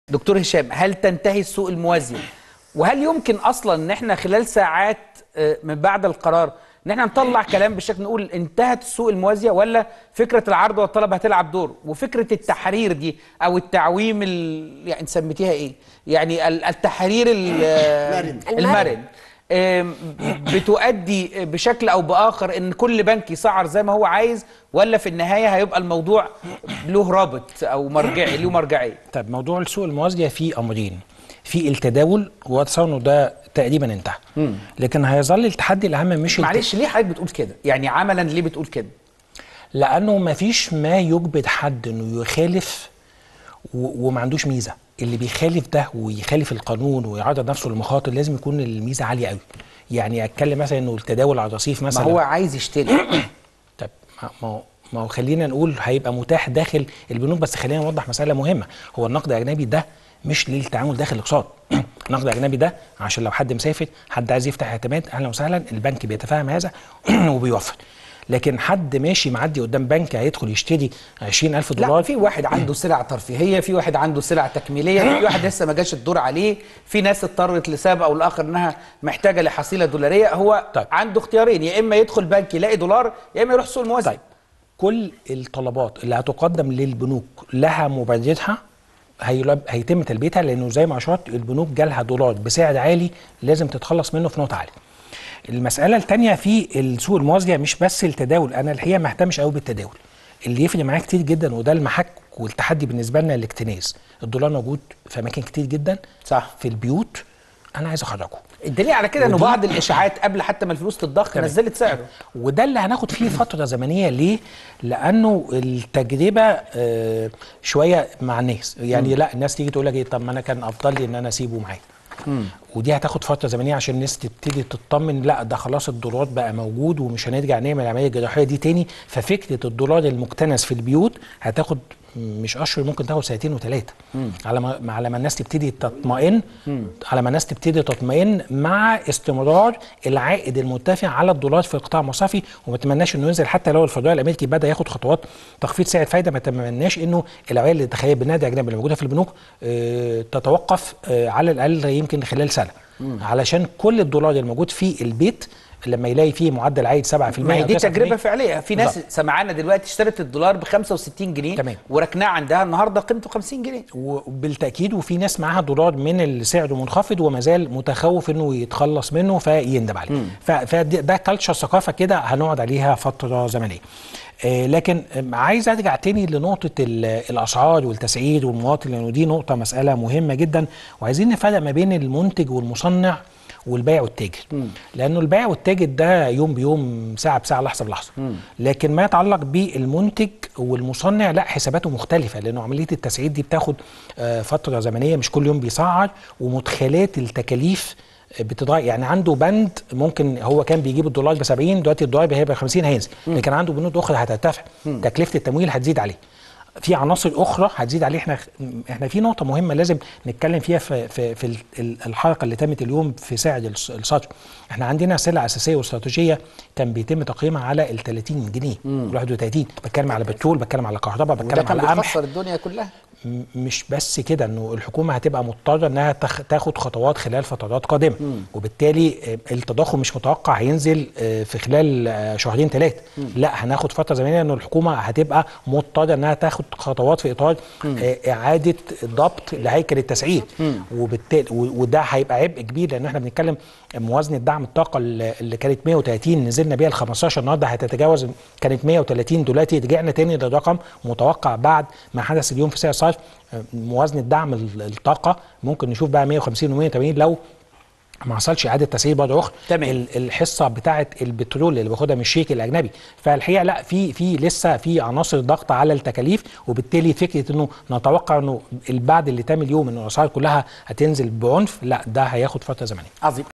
دكتور هشام هل تنتهي السوق الموازي وهل يمكن اصلا ان احنا خلال ساعات آه، من بعد القرار ان احنا نطلع كلام بشكل نقول انتهت السوق الموازيه ولا فكره العرض والطلب هتلعب دور وفكره التحرير دي او التعويم ال... يعني سميتيها ايه يعني ال- التحرير ال- المرن. المرن آم، بتؤدي بشكل او باخر ان كل بنك يسعر زي ما هو عايز ولا في النهايه هيبقى الموضوع له رابط او مرجعي له مرجعيه طب موضوع السوق الموازية فيه أمرين في التداول واتصور انه ده تقريبا انتهى لكن هيظل التحدي الأهم مش الت- معلش ليه حضرتك بتقول كده؟ يعني عملا ليه بتقول كده؟ لأنه ما فيش ما يجبر حد إنه يخالف و- وما عندوش ميزة اللي بيخالف ده ويخالف القانون ويعرض نفسه للمخاطر لازم يكون الميزة عالية قوي يعني أتكلم مثلا إنه التداول على الرصيف ما مثلا هو عايز يشتري طب ما- ما هو ما هو خلينا نقول هيبقى متاح داخل البنوك بس خلينا نوضح مسألة مهمة هو النقد الأجنبي ده مش للتعامل داخل الاقتصاد النقد الأجنبي ده عشان لو حد مسافر حد عايز يفتح اعتماد أهلا وسهلا البنك بيتفهم هذا وبيوفر لكن حد ماشي معدي قدام بنك هيدخل يشتري 20000 لا دولار في واحد عنده سلع ترفيهيه في واحد عنده سلع تكميليه في واحد لسه ما جاش الدور عليه في ناس اضطرت لسبب او لاخر انها محتاجه لحصيله دولاريه هو طيب. عنده اختيارين يا اما يدخل بنك يلاقي دولار يا اما يروح سوق الموازي طيب كل الطلبات اللي هتقدم للبنوك لها مبادرتها هيلب- هيتم تلبيتها لانه زي ما اشرت البنوك جالها دولار بسعر عالي لازم تتخلص منه في نقطه عاليه. المساله الثانيه في السوق الموازيه مش بس التداول انا الحقيقه ما اهتمش قوي بالتداول. اللي يفرق معايا كتير جدا وده المحك والتحدي بالنسبه لنا الاكتناز. الدولار موجود في اماكن كتير جدا صح. في البيوت انا عايز اخرجه. الدليل على كده انه ودي- بعض الاشاعات قبل حتى ما الفلوس تتضخ تمام. نزلت سعره وده اللي هناخد فيه فترة زمنية ليه؟ لأنه التجربة آه، شوية مع الناس يعني لا الناس تيجي تقول لك ايه طب ما أنا كان أفضل لي إن أنا أسيبه معايا ودي هتاخد فترة زمنية عشان الناس تبتدي تطمن لا ده خلاص الدولار بقى موجود ومش هنرجع نعمل العملية الجراحية دي تاني ففكرة الدولار المكتنز في البيوت هتاخد مش اشهر ممكن تاخد سنتين وثلاثه على ما على ما الناس تبتدي تطمئن على ما الناس تبتدي تطمئن مع استمرار العائد المرتفع على الدولار في القطاع المصرفي وما اتمناش انه ينزل حتى لو الفدرالي الامريكي بدا ياخد خطوات تخفيض سعر الفايده ما اتمناش انه العوائد اللي تخيل بالنادي الاجنبي اللي موجوده في البنوك آه، تتوقف آه، على الاقل يمكن خلال سنه علشان كل الدولار الموجود في البيت لما يلاقي فيه معدل عائد 7% ما هي أو دي 9% تجربه فعليه في ناس بالظبط. سمعانا دلوقتي اشترت الدولار ب 65 جنيه تمام. وركناه عندها النهارده قيمته 50 جنيه وبالتاكيد وفي ناس معاها دولار من اللي سعره منخفض وما زال متخوف انه يتخلص منه فيندم عليه ف- فده ده كالتشر ثقافه كده هنقعد عليها فتره زمنيه آه، لكن آم، عايز ارجع تاني لنقطه ال- الاسعار والتسعير والمواطن لانه دي نقطه مساله مهمه جدا وعايزين نفرق ما بين المنتج والمصنع والبائع والتاجر لانه البائع والتاجر ده يوم بيوم ساعه بساعه لحظه بلحظه لكن ما يتعلق بالمنتج والمصنع لا حساباته مختلفه لانه عمليه التسعير دي بتاخد آه، فتره زمنيه مش كل يوم بيسعر ومدخلات التكاليف بتضايق يعني عنده بند ممكن هو كان بيجيب الدولار ب 70 دلوقتي الدولار هيبقى 50 هينزل لكن عنده بنود اخرى هترتفع تكلفه التمويل هتزيد عليه في عناصر اخرى هتزيد عليه احنا احنا في نقطه مهمه لازم نتكلم فيها في في, في ال- ال- الحلقه اللي تمت اليوم في سعر الص- الصرف احنا عندنا سلع اساسيه واستراتيجيه كان بيتم تقييمها على ال 30 جنيه وال 31 بتكلم على بترول بتكلم على كهرباء وده بتكلم كان على قمح بيخسر الدنيا كلها م- مش بس كده انه الحكومه هتبقى مضطره انها تخ- تاخد خطوات خلال فترات قادمه وبالتالي آه، التضخم مش متوقع هينزل آه، في خلال آه، شهرين ثلاثه لا هناخد فتره زمنيه انه الحكومه هتبقى مضطره انها تاخد خطوات في اطار آه، اعاده ضبط لهيكل التسعير وبالتالي و- وده هيبقى عبء كبير لان احنا بنتكلم موازنه دعم الطاقه اللي اللي كانت 130 نزلنا بيها ل 15 النهارده هتتجاوز كانت 130 دلوقتي رجعنا تاني للرقم متوقع بعد ما حدث اليوم في سعر الصرف آه، موازنه دعم ال- الطاقه ممكن نشوف بقى 150 و180 لو ما حصلش اعاده تسعير برضه اخرى تمام. ال- الحصه بتاعه البترول اللي باخدها من الشيك الاجنبي فالحقيقه لا في في لسه في عناصر ضغط على التكاليف وبالتالي فكره انه نتوقع انه بعد اللي تم اليوم انه الاسعار كلها هتنزل بعنف لا ده هياخد فتره زمنيه عظيم